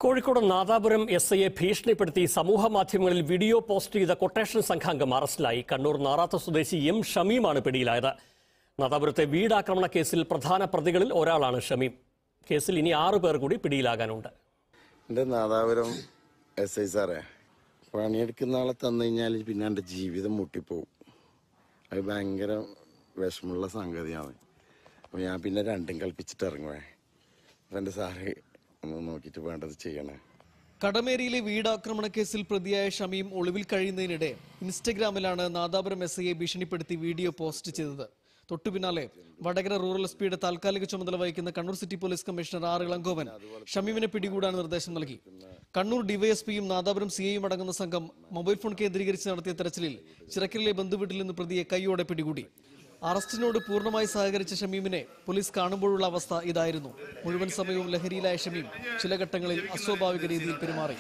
Kozhikode Nadapuram S ഐയെ ഭീഷണിപ്പെടുത്തി സമൂഹ മാധ്യമങ്ങളിൽ വീഡിയോ പോസ്റ്റ് ചെയ്ത കൊട്ടേഷൻ സംഘാംഗം അറസ്റ്റിലായി കണ്ണൂർ നാറാത്ത സ്വദേശി എം ഷമീമാണ് പിടിയിലായത് നാദാപുരത്തെ വീടാക്രമണ കേസിൽ പ്രധാന പ്രതികളിൽ ഒരാളാണ് ഷമീം കേസിൽ ഇനി ആറു പേർ കൂടി പിടിയിലാകാനുണ്ട് എൻ്റെ നാദാപുരം എസ് ഐ സാറേ പണിയെടുക്കുന്ന ആളെ തന്നു കഴിഞ്ഞാൽ പിന്നെ എൻ്റെ ജീവിതം മുട്ടിപ്പോവും അത് ഭയങ്കര വിഷമമുള്ള സംഗതിയാണ് അപ്പോൾ ഞാൻ പിന്നെ രണ്ടും കൽപ്പിച്ചിട്ട് ഇറങ്ങുവേ അപ്പം എൻ്റെ സാറ് ഒന്ന് നോക്കിയിട്ട് വേണ്ടത് ചെയ്യണേ കടമേരിയിലെ വീടാക്രമണ കേസിൽ പ്രതിയായ ഷമീം ഒളിവിൽ കഴിയുന്നതിനിടെ ഇൻസ്റ്റഗ്രാമിലാണ് നാദാപുരം എസ് ഐയെ ഭീഷണിപ്പെടുത്തി വീഡിയോ പോസ്റ്റ് ചെയ്തത് തൊട്ടു പിന്നാലെ വടകര റൂറൽ എസ് പിയുടെ താൽക്കാലിക ചുമതല വഹിക്കുന്ന Kannur city police commissioner R Ilangovan ഷമീമിനെ പിടികൂടാൻ നിർദ്ദേശം നൽകി കണ്ണൂർ ഡിവൈഎസ്പിയും നാദാപുരം സിഐയും അടങ്ങുന്ന സംഘം മൊബൈൽ ഫോൺ കേന്ദ്രീകരിച്ച് നടത്തിയ തെരച്ചിലിൽ ചിറക്കലിലെ ബന്ധുവീട്ടിൽ നിന്ന് പ്രതിയെ കൈയോടെ പിടികൂടി അറസ്റ്റിനോട് പൂർണ്ണമായി സഹകരിച്ച ഷമീമിനെ പോലീസ് കാണുമ്പോഴുള്ള അവസ്ഥ ഇതായിരുന്നു മുഴുവൻ സമയവും ലഹരിയിലായ ഷമീം ചില ഘട്ടങ്ങളിൽ അസ്വാഭാവിക രീതിയിൽ പെരുമാറി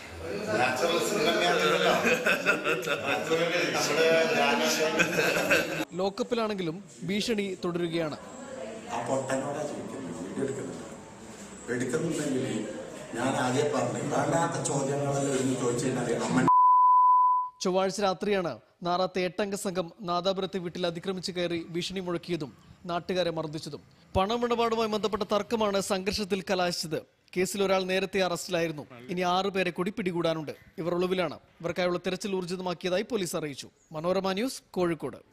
ലോക്കപ്പിലാണെങ്കിലും ഭീഷണി തുടരുകയാണ് ആ പൊട്ടനോടാ ചോദിക്കുന്നത് വീഡിയോ എടുക്കുന്നില്ല എടുക്കുന്നുണ്ടെങ്കിൽ ഞാൻ ആദ്യം പറഞ്ഞു വേണ്ടാത്ത ചോദ്യങ്ങളെല്ലാം ഇരുന്ന് ചോദിച്ചു കഴിഞ്ഞാൽ അമ്മ ചൊവ്വാഴ്ച രാത്രിയാണ് നാറാത്തെ എട്ടംഗ സംഘം നാദാപുരത്തെ വീട്ടിൽ അതിക്രമിച്ച് കയറി ഭീഷണി മുഴക്കിയതും നാട്ടുകാരെ മർദ്ദിച്ചതും പണമിടപാടുമായി ബന്ധപ്പെട്ട തർക്കമാണ് സംഘർഷത്തിൽ കലാശിച്ചത് കേസിൽ ഒരാൾ നേരത്തെ അറസ്റ്റിലായിരുന്നു ഇനി ആറു പേരെ കൂടി പിടികൂടാനുണ്ട് ഇവർ ഒളിവിലാണ് ഇവർക്കായുള്ള തെരച്ചിൽ ഊർജിതമാക്കിയതായി പോലീസ് അറിയിച്ചു മനോരമ ന്യൂസ് കോഴിക്കോട്